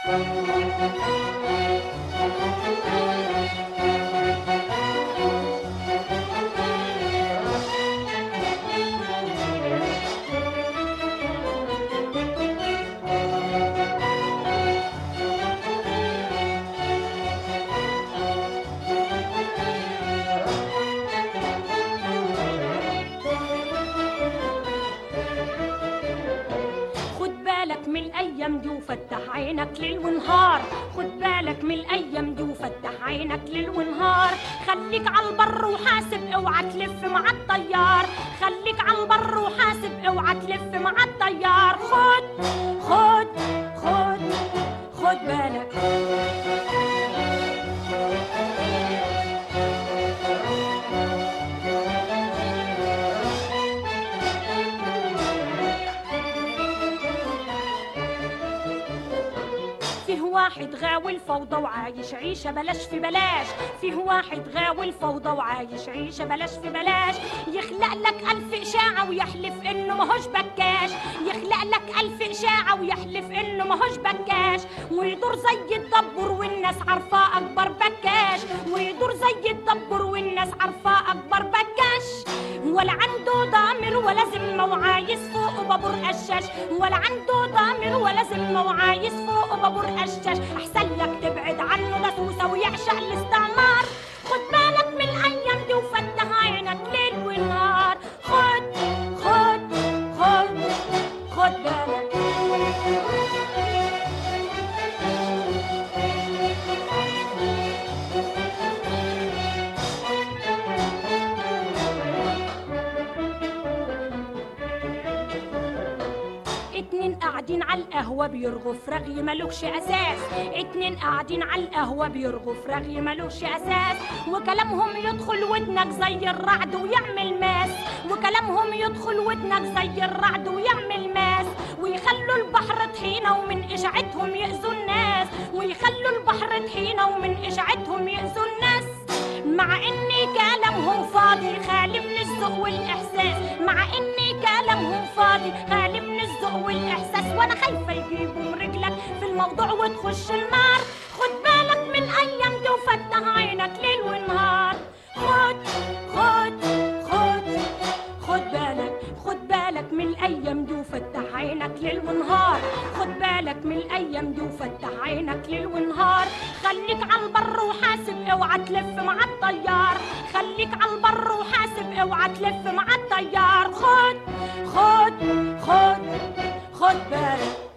خد بالك من الايام دي وفتح عينك ليل ونهار خد بالك من الايام دي وفتح عينك ليل ونهار خليك على البر وحاسب اوعى تلف مع الطيار خليك على البر وحاسب اوعى تلف مع الطيار خد خد خد خد بالك فيه واحد غاوي الفوضى وعايش عيشة بلاش في بلاش فيه واحد غاوي الفوضى وعايش عيشة بلاش في بلاش يخلق لك ألف إشاعة ويحلف إنه ماهوش بكاش يخلق لك ألف إشاعة ويحلف إنه ماهوش بكاش ويدور زي الدبر والناس عارفاه أكبر بكاش ويدور زي الدبر والناس عارفاه أكبر بكاش ولا عنده ضامر ولا ذمة وعايز فوق بابور قشاش ولا عنده ضامر ولا ذمة وعايز فوق بابور قشاش أحسن لك تبعد عنه ده سوسة ويعشق الاستعمار خد بالك من الأيام دي وفتح عينك ليل ونهار خد خد خد خد بالك اتنين قاعدين على القهوة بيرغوا في رغي ملوكش أساس اتنين قاعدين على القهوة بيرغوا في رغي ملوكش أساس وكلامهم يدخل ودنك زي الرعد ويعمل ماس وكلامهم يدخل ودنك زي الرعد ويعمل ماس ويخلوا البحر طحينة ومن إشعتهم يأذوا الناس ويخلوا البحر طحينة ومن إشعتهم يأذوا الناس مع ان كلامهم فاضي خالي من الذوق والاحساس مع ان كلامهم فاضي خالي من الذوق والاحساس وانا خايفه يجيبوا من رجلك في الموضوع وتخش النار خد بالك من الايام دي وفتح عينك ليل ونهار خد خد خد خد بالك خد بالك من الايام دي وفتح عينك ليل ونهار خد بالك من الايام دي وفتح عينك ليل ونهار خليك على البر وحاسب اوعى تلف مع الطيار خليك على البر وحاسب اوعى تلف مع الطيار خد خد خد خد بالك